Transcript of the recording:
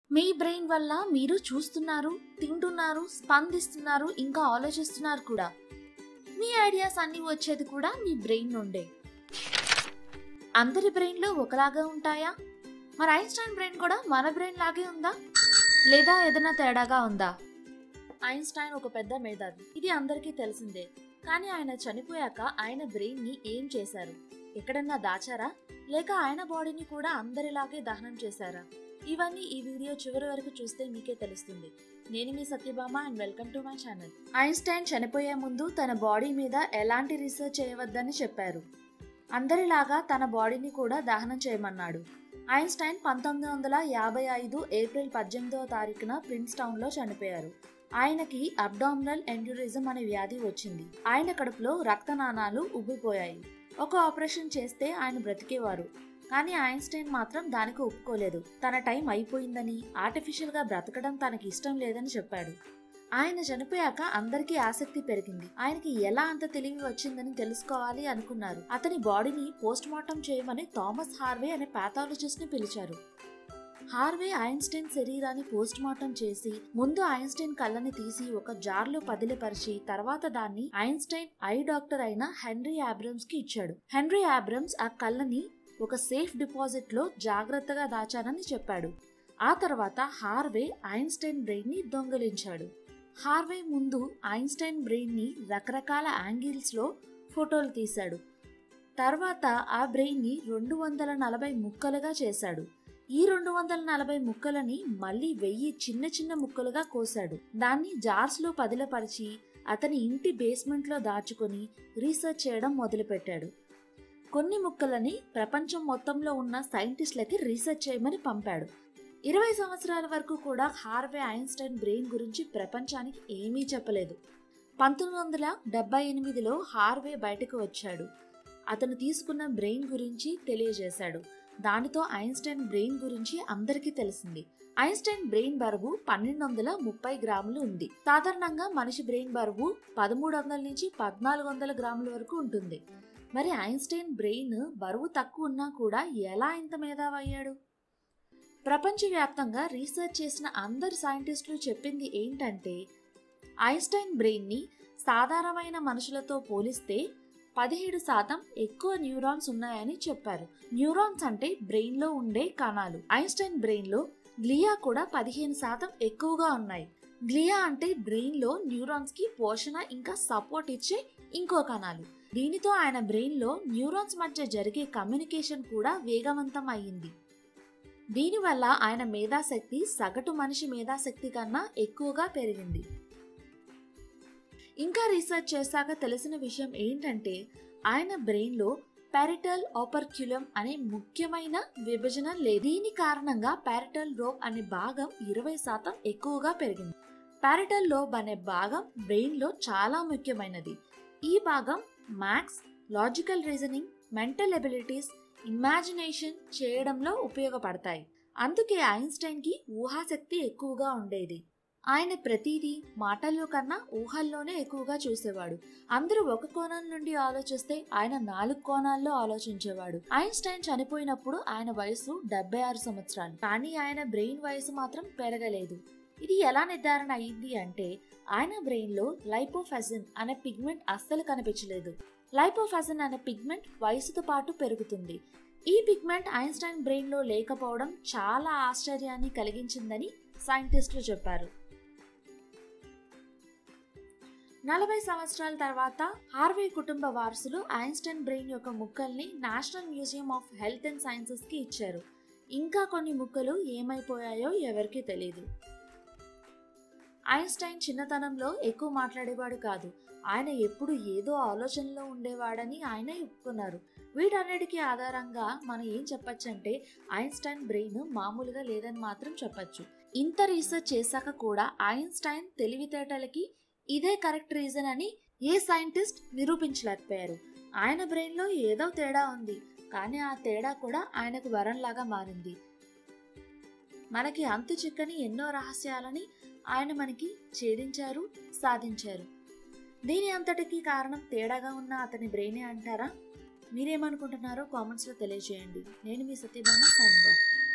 మీ brain వల్ల మీరు చూస్తున్నారు తింటున్నారు స్పందిస్తున్నారు ఇంకా ఆలోచిస్తున్నారు కూడా మీ ఐడియాస్ అన్ని వచ్చేది కూడా మీ బ్రెయిన్ నుండే అందరి బ్రెయిన్లు ఒకలాగా ఉంటాయా మరి ఐన్స్టైన్ బ్రెయిన్ కూడా మన బ్రెయిన్ లాగే ఉందా లేదా ఏదైనా తేడాగా ఉందా ఐన్స్టైన్ ఒక పెద్ద మేధావి ఇది అందరికీ తెలిసిందే కానీ ఆయన చనిపోయాక ఆయన బ్రెయిన్ ని ఏం చేశారు ఎక్కడన్నా దాచారా లేక ఆయన బాడీని కూడా అందరిలాగే దహనం చేశారా ఇవన్నీ ఈ వీడియో చివరి వరకు చూస్తే మీకే తెలుస్తుంది నేను మీ Satyabhama and welcome to my channel Einstein చనిపోయే ముందు తన బాడీ మీద ఎలాంటి రీసెర్చ్ చేయవద్దని చెప్పారు అందరిలాగా తన బాడీని కూడా దహనం చేయమన్నాడు ఐన్స్టైన్ పంతొమ్మిది వందల యాభై ఐదు ఏప్రిల్ పద్దెనిమిదవ తారీఖున ప్రిన్స్ టౌన్ లో చనిపోయారు ఆయనకి అబ్డామినల్ ఎండ్యూరిజం అనే వ్యాధి వచ్చింది ఆయన కడుపులో రక్తనాళాలు ఉబ్బిపోయాయి ఒక ఆపరేషన్ చేస్తే ఆయన బ్రతికేవారు కానీ ఐన్స్టైన్ మాత్రం దానికి ఒప్పుకోలేదు తన టైం అయిపోయిందని ఆర్టిఫిషియల్ గా బ్రతకడం తనకి ఇష్టం లేదని చెప్పాడు ఆయన చనిపోయాక అందరికీ ఆసక్తి పెరిగింది ఆయనకి ఎలా అంత తెలివి వచ్చిందని తెలుసుకోవాలి అనుకున్నారు అతని బాడీని పోస్ట్ మార్టం చేయమని థామస్ హార్వే అనే పాథాలజిస్ట్ ని పిలిచారు హార్వే ఐన్స్టైన్ శరీరాన్ని పోస్ట్ మార్టం చేసి ముందు ఐన్స్టైన్ కళ్ళని తీసి ఒక జార్లో పదిలపరిచి తర్వాత దాన్ని ఐన్స్టైన్ ఐ డాక్టర్ అయిన హెన్రీ ఆబ్రమ్స్ కి ఇచ్చాడు హెన్రీ ఆబ్రమ్స్ ఆ కళ్ళని ఒక సేఫ్ డిపాజిట్ లో జాగ్రత్తగా దాచానని చెప్పాడు ఆ తర్వాత హార్వే ఐన్స్టైన్ బ్రెయిన్ ని దొంగలించాడు హార్వే ముందు ఐన్స్టైన్ బ్రెయిన్ ని రకరకాల యాంగిల్స్ లో ఫోటోలు తీశాడు తర్వాత ఆ బ్రెయిన్ ని రెండు వందల నలభై ముక్కలుగా చేశాడు ఈ రెండు వందల నలభై ముక్కలని మళ్ళీ వెయ్యి చిన్న చిన్న ముక్కలుగా కోశాడు దాన్ని జార్స్ లో పదిలపరిచి అతని ఇంటి బేస్మెంట్ లో దాచుకొని రీసెర్చ్ చేయడం మొదలుపెట్టాడు కొన్ని ముక్కలని ప్రపంచం మొత్తంలో ఉన్న సైంటిస్టులకి రీసెర్చ్ చేయమని పంపాడు ఇరవై సంవత్సరాల వరకు కూడా హార్వే ఐన్స్టైన్ బ్రెయిన్ గురించి ప్రపంచానికి ఏమీ చెప్పలేదు పంతొమ్మిది వందల డెబ్బై ఎనిమిదిలో హార్వే బయటకు వచ్చాడు అతను తీసుకున్న బ్రెయిన్ గురించి తెలియజేశాడు దానితో ఐన్స్టైన్ బ్రెయిన్ గురించి అందరికీ తెలిసింది ఐన్స్టైన్ బ్రెయిన్ బరువు పన్నెండు వందల ముప్పై గ్రాములు ఉంది సాధారణంగా మనిషి బ్రెయిన్ బరువు పదమూడు వందల నుంచి పద్నాలుగు వందల గ్రాముల వరకు ఉంటుంది మరి ఐన్స్టైన్ బ్రెయిన్ బరువు తక్కువ ఉన్నా కూడా ఎలా ఇంత మేధావయ్యాడు ప్రపంచవ్యాప్తంగా రీసెర్చ్ చేసిన అందరు సైంటిస్టులు చెప్పింది ఏంటంటే ఐన్స్టైన్ బ్రెయిన్ని సాధారణమైన మనుషులతో పోలిస్తే పదిహేడు శాతం ఎక్కువ న్యూరాన్స్ ఉన్నాయని చెప్పారు న్యూరాన్స్ అంటే బ్రెయిన్లో ఉండే కణాలు ఐన్స్టైన్ బ్రెయిన్లో గ్లియా కూడా పదిహేను శాతం ఎక్కువగా ఉన్నాయి గ్లియా అంటే బ్రెయిన్లో న్యూరాన్స్కి పోషణ ఇంకా సపోర్ట్ ఇచ్చే ఇంకో కణాలు దీనితో ఆయన బ్రెయిన్లో న్యూరాన్స్ మధ్య జరిగే కమ్యూనికేషన్ కూడా వేగవంతం అయ్యింది దీనివల్ల ఆయన మేధాశక్తి సగటు మనిషి మేధాశక్తి కన్నా ఎక్కువగా పెరిగింది ఇంకా రీసెర్చ్ చేశాక తెలిసిన విషయం ఏంటంటే ఆయన బ్రెయిన్లో పారిటల్ ఆపర్క్యులం అనే ముఖ్యమైన విభజన లేదు దీని కారణంగా పారిటల్ లోబ్ అనే భాగం ఇరవై శాతం ఎక్కువగా పెరిగింది పారిటల్ లోబ్ అనే భాగం బ్రెయిన్లో చాలా ముఖ్యమైనది ఈ భాగం maths logical reasoning mental abilities imagination చేయడంలో ఉపయోగపడతాయి అందుకే ఐన్స్టైన్కి ఊహాశక్తి ఎక్కువగా ఉండేది ఆయన ప్రతిదీ మాటల్లో కన్నా ఊహల్లోనే ఎక్కువగా చూసేవాడు అందరూ ఒక కోణం నుండి ఆలోచిస్తే ఆయన నాలుగు కోణాల్లో ఆలోచించేవాడు ఐన్స్టైన్ చనిపోయినప్పుడు ఆయన వయసు డెబ్బై ఆరు సంవత్సరాలు కానీ ఆయన బ్రెయిన్ వయసు మాత్రం పెరగలేదు ఇది ఎలా నిర్ధారణ అయింది అంటే ఆయన బ్రెయిన్ లో లైపోఫెజన్ అనే పిగ్మెంట్ అస్సలు కనిపించలేదు లైపోఫెజన్ అనే పిగ్మెంట్ వయసుతో పాటు పెరుగుతుంది ఈ పిగ్మెంట్ ఐన్స్టైన్ బ్రెయిన్ లో లేకపోవడం చాలా ఆశ్చర్యాన్ని కలిగించిందని సైంటిస్టులు చెప్పారు నలభై సంవత్సరాల తర్వాత హార్వే కుటుంబ వారసులు ఐన్స్టైన్ బ్రెయిన్ యొక్క ముక్కల్ని national museum of health and sciences కి ఇచ్చారు ఇంకా కొన్ని ముక్కలు ఏమైపోయాయో ఎవరికీ తెలియదు ఐన్స్టైన్ చిన్నతనంలో ఎక్కువ మాట్లాడేవాడు కాదు ఆయన ఎప్పుడు ఏదో ఆలోచనలో ఉండేవాడని ఆయన ఒప్పుకున్నారు వీటన్నిటికీ ఆధారంగా మనం ఏం చెప్పొచ్చంటే ఐన్స్టైన్ బ్రెయిన్ మామూలుగా లేదని మాత్రం చెప్పొచ్చు ఇంత రీసెర్చ్ చేశాక కూడా ఐన్స్టైన్ తెలివితేటలకి ఇదే కరెక్ట్ రీజన్ అని ఏ సైంటిస్ట్ నిరూపించలేకపోయారు ఆయన బ్రెయిన్లో ఏదో తేడా ఉంది కానీ ఆ తేడా కూడా ఆయనకు వరంలాగా మారింది మనకి అంతు చిక్కని ఎన్నో రహస్యాలని ఆయన మనకి ఛేదించారు సాధించారు దీని అంతటికీ కారణం తేడాగా ఉన్న అతని బ్రెయినే అంటారా మీరేమనుకుంటున్నారో కామెంట్స్లో తెలియజేయండి నేను మీ సత్యభామ సైనింగ్ ఆఫ్